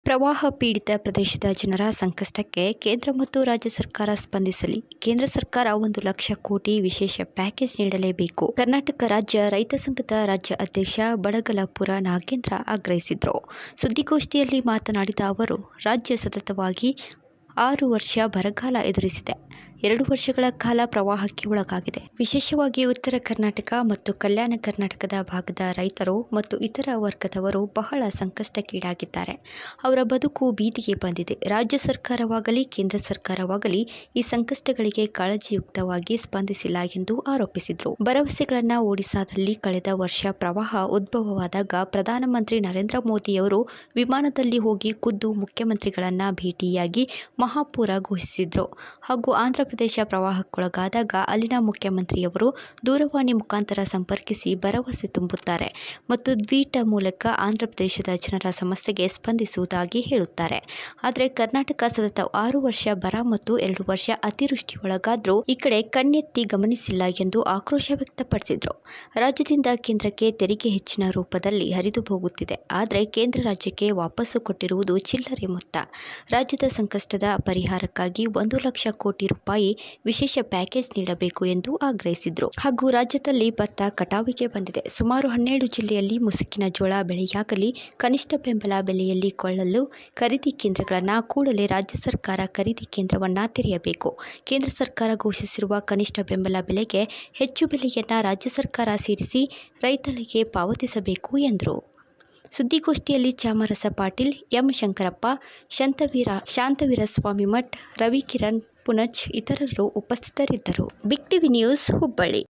ಪ್ರವಾಹ ಪೀಡಿತ ಪ್ರದೇಶದ ಜನರ ಸಂಕಷ್ಟಕ್ಕೆ ಕೇಂದ್ರ ಮತ್ತು ರಾಜ್ಯ ಸರ್ಕಾರ ಸ್ಪಂದಿಸಲಿ ಕೇಂದ್ರ ಸರ್ಕಾರ ಒಂದು ಲಕ್ಷ ಕೋಟಿ ವಿಶೇಷ ಪ್ಯಾಕೇಜ್ ನೀಡಲೇಬೇಕು ಕರ್ನಾಟಕ ರಾಜ್ಯ ರೈತ ಸಂಘದ ರಾಜ್ಯ ಅಧ್ಯಕ್ಷ ಬಡಗಲಪುರ ನಾಗೇಂದ್ರ ಆಗ್ರಹಿಸಿದರು ಸುದ್ದಿಗೋಷ್ಠಿಯಲ್ಲಿ ಮಾತನಾಡಿದ ಅವರು ರಾಜ್ಯ ಸತತವಾಗಿ ಆರು ವರ್ಷ ಬರಗಾಲ ಎದುರಿಸಿದೆ ಎರಡು ವರ್ಷಗಳ ಕಾಲ ಪ್ರವಾಹಕ್ಕೆ ಒಳಗಾಗಿದೆ ವಿಶೇಷವಾಗಿ ಉತ್ತರ ಕರ್ನಾಟಕ ಮತ್ತು ಕಲ್ಯಾಣ ಕರ್ನಾಟಕದ ಭಾಗದ ರೈತರು ಮತ್ತು ಇತರ ವರ್ಗದವರು ಬಹಳ ಸಂಕಷ್ಟಕ್ಕೀಡಾಗಿದ್ದಾರೆ ಅವರ ಬದುಕು ಬೀದಿಗೆ ಬಂದಿದೆ ರಾಜ್ಯ ಸರ್ಕಾರವಾಗಲಿ ಕೇಂದ್ರ ಸರ್ಕಾರವಾಗಲಿ ಈ ಸಂಕಷ್ಟಗಳಿಗೆ ಕಾಳಜಿಯುಕ್ತವಾಗಿ ಸ್ಪಂದಿಸಿಲ್ಲ ಎಂದು ಆರೋಪಿಸಿದರು ಭರವಸೆಗಳನ್ನು ಓಡಿಸಾದಲ್ಲಿ ಕಳೆದ ವರ್ಷ ಪ್ರವಾಹ ಉದ್ಭವವಾದಾಗ ಪ್ರಧಾನಮಂತ್ರಿ ನರೇಂದ್ರ ಮೋದಿಯವರು ವಿಮಾನದಲ್ಲಿ ಹೋಗಿ ಖುದ್ದು ಮುಖ್ಯಮಂತ್ರಿಗಳನ್ನ ಭೇಟಿಯಾಗಿ ಮಹಾಪೂರ ಘೋಷಿಸಿದ್ರು ಹಾಗೂ ಆಂಧ್ರಪ್ರದೇಶ ಪ್ರವಾಹಕ್ಕೊಳಗಾದಾಗ ಅಲ್ಲಿನ ಮುಖ್ಯಮಂತ್ರಿಯವರು ದೂರವಾಣಿ ಮುಖಾಂತರ ಸಂಪರ್ಕಿಸಿ ಭರವಸೆ ತುಂಬುತ್ತಾರೆ ಮತ್ತು ಟ್ವೀಟ್ ಮೂಲಕ ಆಂಧ್ರಪ್ರದೇಶದ ಜನರ ಸಮಸ್ಯೆಗೆ ಸ್ಪಂದಿಸುವುದಾಗಿ ಹೇಳುತ್ತಾರೆ ಆದರೆ ಕರ್ನಾಟಕ ಸತತ ಆರು ವರ್ಷ ಬರ ಮತ್ತು ಎರಡು ವರ್ಷ ಅತಿವೃಷ್ಟಿ ಒಳಗಾದ್ರೂ ಈ ಕಡೆ ಕಣ್ಣೆತ್ತಿ ಗಮನಿಸಿಲ್ಲ ಎಂದು ಆಕ್ರೋಶ ವ್ಯಕ್ತಪಡಿಸಿದರು ರಾಜ್ಯದಿಂದ ಕೇಂದ್ರಕ್ಕೆ ತೆರಿಗೆ ಹೆಚ್ಚಿನ ರೂಪದಲ್ಲಿ ಹರಿದು ಹೋಗುತ್ತಿದೆ ಆದರೆ ಕೇಂದ್ರ ರಾಜ್ಯಕ್ಕೆ ವಾಪಸ್ಸು ಕೊಟ್ಟಿರುವುದು ಚಿಲ್ಲರೆ ಮೊತ್ತ ರಾಜ್ಯದ ಸಂಕಷ್ಟದ ಪರಿಹಾರಕ್ಕಾಗಿ ಒಂದು ಲಕ್ಷ ಕೋಟಿ ರೂಪಾಯಿ ವಿಶೇಷ ಪ್ಯಾಕೇಜ್ ನೀಡಬೇಕು ಎಂದು ಆಗ್ರಹಿಸಿದರು ಹಾಗೂ ರಾಜ್ಯದಲ್ಲಿ ಭತ್ತ ಕಟಾವಿಗೆ ಬಂದಿದೆ ಸುಮಾರು ಹನ್ನೆರಡು ಜಿಲ್ಲೆಯಲ್ಲಿ ಮುಸುಕಿನ ಜೋಳ ಬೆಳೆಯಾಗಲಿ ಕನಿಷ್ಠ ಬೆಂಬಲ ಬೆಲೆಯಲ್ಲಿ ಕೊಳ್ಳಲು ಖರೀದಿ ಕೇಂದ್ರಗಳನ್ನು ಕೂಡಲೇ ರಾಜ್ಯ ಸರ್ಕಾರ ಖರೀದಿ ಕೇಂದ್ರವನ್ನು ತೆರೆಯಬೇಕು ಕೇಂದ್ರ ಸರ್ಕಾರ ಘೋಷಿಸಿರುವ ಕನಿಷ್ಠ ಬೆಂಬಲ ಬೆಲೆಗೆ ಹೆಚ್ಚು ಬೆಲೆಯನ್ನು ರಾಜ್ಯ ಸರ್ಕಾರ ಸೇರಿಸಿ ರೈತರಿಗೆ ಪಾವತಿಸಬೇಕು ಎಂದರು ಸುದ್ದಿಗೋಷ್ಠಿಯಲ್ಲಿ ಚಾಮರಸ ಪಾಟೀಲ್ ಎಂ ಶಂಕರಪ್ಪ ಶಾಂತವೀರ ಶಾಂತವೀರ ಸ್ವಾಮಿ ಮಠ್ ರವಿಕಿರಣ್ ಪುನಜ್ ಇತರರು ಉಪಸ್ಥಿತರಿದ್ದರು ಬಿಗ್ ಟಿವಿ ನ್ಯೂಸ್ ಹುಬ್ಬಳ್ಳಿ